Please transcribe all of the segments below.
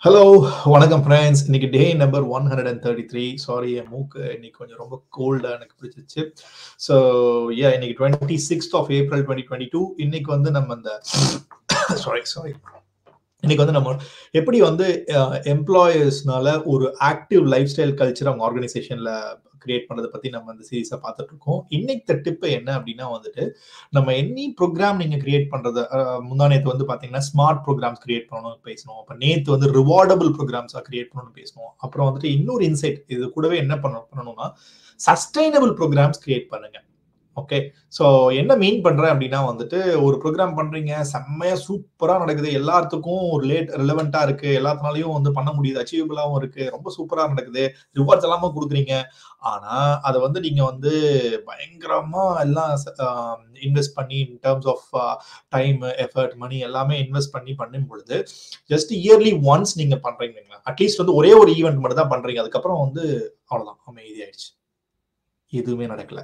hello வணக்கம் friends இன்னைக்கு day number one hundred and thirty three sorry என் மூக்கு இன்னைக்கு கொஞ்சம் ரொம்ப கோல்டாக எனக்கு பிடிச்சிச்சு ஸோ ஏ இன்னைக்கு twenty sixth of April twenty twenty two இன்னைக்கு வந்து நம்ம இந்த சாரி சாரி இன்னைக்கு வந்து நம்ம எப்படி வந்து எம்ப்ளாயர்ஸ்னால ஒரு ஆக்டிவ் லைஃப் ஸ்டைல் கல்ச்சர் அவங்க ஆர்கனைசேஷன்ல கிரியேட் பண்ணதை பத்தி நம்ம இந்த சீரீஸை பார்த்துட்டு இருக்கோம் இன்னைக்கு டிப்பு என்ன அப்படின்னா வந்துட்டு நம்ம எனி ப்ரோக்ராம் நீங்க கிரியேட் பண்றது முந்தா நேத்து வந்து பாத்தீங்கன்னா ஸ்மார்ட் ப்ரோக்ராம்ஸ் கிரியேட் பண்ணணும்னு பேசணும் அப்ப நேத்து வந்து ரிவார்டபிள் ப்ரோக்ராம்ஸா கிரியேட் பண்ணணும்னு பேசணும் அப்புறம் வந்துட்டு இன்னொரு இன்சைட் இது கூடவே என்ன பண்ண பண்ணணும்னா சஸ்டைனபிள் ப்ரோக்ராம்ஸ் கிரியேட் பண்ணுங்க ஓகே ஸோ என்ன மீன் பண்றேன் அப்படின்னா வந்துட்டு ஒரு ப்ரோக்ராம் பண்றீங்க செம்மையா சூப்பரா நடக்குது எல்லாத்துக்கும் ஒரு லேட் ரிலவெண்டா இருக்கு எல்லாத்தினாலையும் வந்து பண்ண முடியுது அச்சீவபிளாவும் இருக்கு ரொம்ப சூப்பரா நடக்குது ரிவார்ட்ஸ் எல்லாமே கொடுக்குறீங்க ஆனா அதை வந்து நீங்க வந்து பயங்கரமா எல்லாம் இன்வெஸ்ட் பண்ணி in terms of time effort money எல்லாமே இன்வெஸ்ட் பண்ணி பண்ணும் பொழுது ஜஸ்ட் இயர்லி ஒன்ஸ் நீங்க பண்றீங்களா அட்லீஸ்ட் வந்து ஒரே ஒரு ஈவெண்ட் மட்டும் தான் பண்றீங்க அதுக்கப்புறம் வந்து அவ்வளவுதான் அமைதி ஆயிடுச்சு எதுவுமே நடக்கல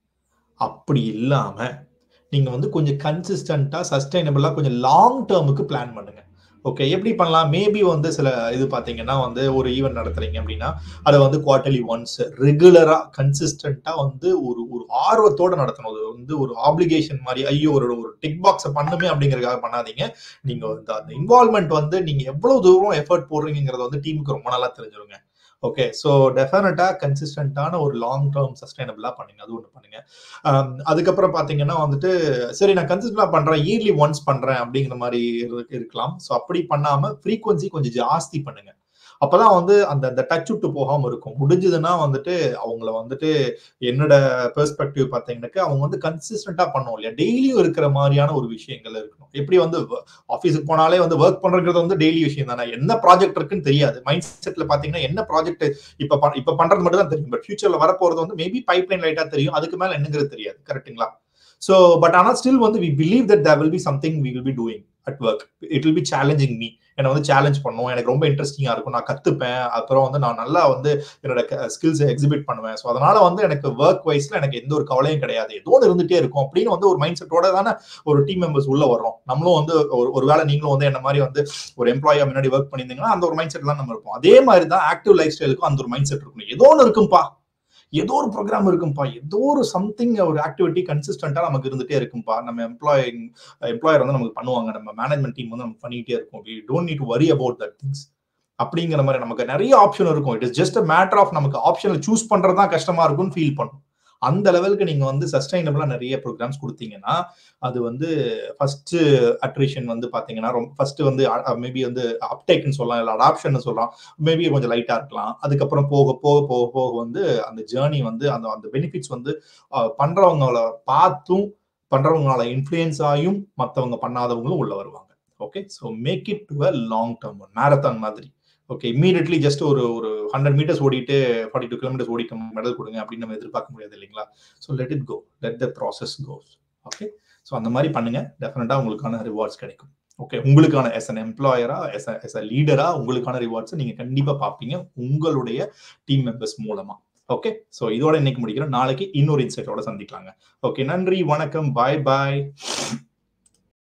அப்படி இல்லாம நீங்க வந்து கொஞ்சம் கன்சிஸ்டண்டா சஸ்டைனபிளா கொஞ்சம் லாங் டேர்முக்கு பிளான் பண்ணுங்க ஓகே எப்படி பண்ணலாம் மேபி வந்து சில இது பாத்தீங்கன்னா வந்து ஒரு ஈவெண்ட் நடத்துறீங்க அப்படின்னா அதை வந்து குவார்டர்லி ஒன்ஸ் ரெகுலரா கன்சிஸ்டண்டா வந்து ஒரு ஒரு ஆர்வத்தோட நடத்தணும் அது வந்து ஒரு ஆப்ளிகேஷன் மாதிரி ஐயோ ஒரு ஒரு டிக் பாக்ஸை பண்ணுமே அப்படிங்கறதுக்காக பண்ணாதீங்க நீங்க வந்து அந்த இன்வால்மெண்ட் வந்து நீங்க எவ்வளவு தூரம் எஃபர்ட் போடுறீங்கிறத வந்து டீமுக்கு ரொம்ப நல்லா தெரிஞ்சிருங்க ஓகே ஸோ டெஃபினட்டா கன்சிஸ்டன்டான ஒரு லாங் டேர்ம் சஸ்டைனபிளா பண்ணுங்க அது ஒன்று பண்ணுங்க அதுக்கப்புறம் பாத்தீங்கன்னா வந்துட்டு சரி நான் கன்சிஸ்டன்டா பண்றேன் இயர்லி ஒன்ஸ் பண்றேன் அப்படிங்கிற மாதிரி இருக்கலாம் ஸோ அப்படி பண்ணாம ஃப்ரீக்வன்சி கொஞ்சம் ஜாஸ்தி பண்ணுங்க அப்பதான் வந்து அந்த அந்த டச் விட்டு போகாம இருக்கும் முடிஞ்சதுன்னா வந்துட்டு அவங்கள வந்துட்டு என்னோட பெர்ஸ்பெக்டிவ் பார்த்தீங்கன்னாக்க அவங்க வந்து கன்சிஸ்டண்டா பண்ணும் இல்லையா டெய்லியும் இருக்கிற மாதிரியான ஒரு விஷயங்கள் இருக்கணும் எப்படி வந்து ஆஃபீஸுக்கு போனாலே வந்து ஒர்க் பண்றது வந்து டெய்லி விஷயம் தானே என்ன ப்ராஜெக்ட் இருக்குன்னு தெரியாது மைண்ட் செட்ல பாத்தீங்கன்னா என்ன ப்ராஜெக்ட் இப்ப இப்ப பண்றது மட்டும் தான் தெரியும் பட் ஃபியூச்சர்ல வரப்போறது வந்து மேபி பைப் லைன் லைட்டா தெரியும் அதுக்கு மேல என்னங்கிறது தெரியாது கரெக்டுங்களா ஸோ பட் ஆனால் ஸ்டில் வந்து we believe that there will be something we will be doing at work it will be challenging me என்னை வந்து சேலஞ்ச் பண்ணும் எனக்கு ரொம்ப இன்ட்ரெஸ்டிங்காக இருக்கும் நான் கற்றுப்பேன் அப்புறம் வந்து நான் நல்லா வந்து என்னோட ஸ்கில்ஸை எக்ஸிபிட் பண்ணுவேன் ஸோ அதனால வந்து எனக்கு ஒர்க் வைஸ்ல எனக்கு எந்த ஒரு கவலையும் கிடையாது ஏதோ ஒன்று இருந்துகிட்டே இருக்கும் அப்படின்னு வந்து ஒரு மைண்ட் செட்டோட தானே ஒரு டீம் மெம்பர்ஸ் உள்ள வர்றோம் நம்மளும் வந்து ஒரு ஒரு வேளை நீங்களும் வந்து என்ன மாதிரி வந்து ஒரு எம்ப்ளாயா முன்னாடி ஒர்க் பண்ணியிருந்தீங்கன்னா அந்த ஒரு மைண்ட் செட் தான் நம்ம இருப்போம் அதே மாதிரி தான் ஆக்டிவ் லைஃப் ஸ்டைலுக்கும் அந்த ஒரு மைண்ட் செட் இருக்கணும் ஏதோ ஒன்று இருக்கும்பா ஏதோ ஒரு ப்ரோக்ராம் இருக்கும்பா ஏதோ ஒரு சம்திங் ஒரு ஆக்டிவிட்டி கன்சிஸ்டண்டா நமக்கு இருந்துட்டே இருக்கும்பா நம்ம எம்ப்ளாயிங் எம்ப்ளாயர் வந்து நமக்கு பண்ணுவாங்க நம்ம மேனேஜ்மெண்ட் டீம் வந்து நமக்கு பண்ணிட்டே இருக்கும் we don't need to worry about that things அப்படிங்கிற மாதிரி நமக்கு நிறைய ஆப்ஷன் இருக்கும் it is just a matter of நமக்கு ஆப்ஷன்ல சூஸ் பண்றது தான் கஷ்டமா இருக்கும்னு ஃபீல் பண்ணும் அந்த லெவலுக்கு நீங்க வந்து சஸ்டைனபிளா நிறைய ப்ரோக்ராம்ஸ் கொடுத்தீங்கன்னா அது வந்து ஃபர்ஸ்ட் அட்ரிஷன் வந்து பாத்தீங்கன்னா ரொம்ப ஃபர்ஸ்ட் வந்து மேபி வந்து அப்டேக்னு சொல்லலாம் இல்லை அடாப்ஷன் சொல்லலாம் மேபி கொஞ்சம் லைட்டா இருக்கலாம் அதுக்கப்புறம் போக போக போக போக வந்து அந்த ஜேர்னி வந்து அந்த அந்த பெனிஃபிட்ஸ் வந்து பண்றவங்கள பார்த்தும் பண்றவங்களால இன்ஃபுளுயன்ஸ் ஆகியும் மற்றவங்க பண்ணாதவங்களும் உள்ள வருவாங்க okay so make it to a long term marathon மாதிரி ஓகே இமீடியட்லி ஜஸ்ட் ஒரு ஒரு ஹண்ட்ரட் மீட்டர்ஸ் ஓடிட்டு ஃபார்ட்டி டூ கிலோமீட்டர்ஸ் ஓடிட்டு மெடல் கொடுங்க அப்படின்னு நம்ம எதிர்பார்க்க முடியாது இல்லைங்களா so let it go let the process goes okay so அந்த மாதிரி பண்ணுங்க டெஃபினட்டா உங்களுக்கான ரிவார்ட்ஸ் கிடைக்கும் ஓகே உங்களுக்கான எஸ் அன் எம்ப்ளாயரா எஸ் எஸ் அ லீடரா உங்களுக்கான ரிவார்ட்ஸ் நீங்க கண்டிப்பா பார்ப்பீங்க உங்களுடைய டீம் மெம்பர்ஸ் மூலமா ஓகே ஸோ இதோட இன்னைக்கு முடிக்கிறோம் நாளைக்கு இன்னொரு இன்சைட்டோட சந்திக்கலாங்க ஓகே நன்றி வணக்கம் பாய் பாய்